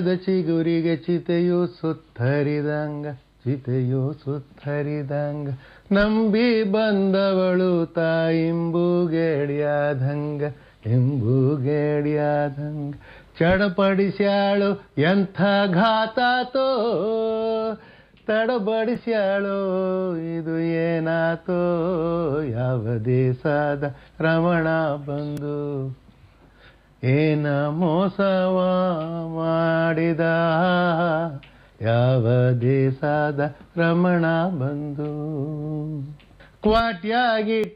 ಚಿಗುರಿಗೆ ಚಿತೆಯು ಸುತ್ತರಿದಂಗ ಚಿತೆಯು ಸುತ್ತರಿದಂಗ ನಂಬಿ ಬಂದವಳು ತಾಯಿಂಬುಗೇಡಿಯಾದಂಗ ಎಂಬುಗೇಡಿಯಾದಂಗ ಚಡಪಡಿಸ್ಯಾಳು ಎಂಥ ಘಾತಾತೋ ತಡಬಡಿಸ್ಯಾಳೋ ಇದು ಏನಾತೋ ಯಾವ ದೇಶದ ರಮಣ ಬಂದು ಏನ ಮೋಸವ ಮಾಡಿದ ಯಾವ ದೇಶದ ರಮಣ ಬಂದು ಕ್ವಾಟ್ಯಾಗಿ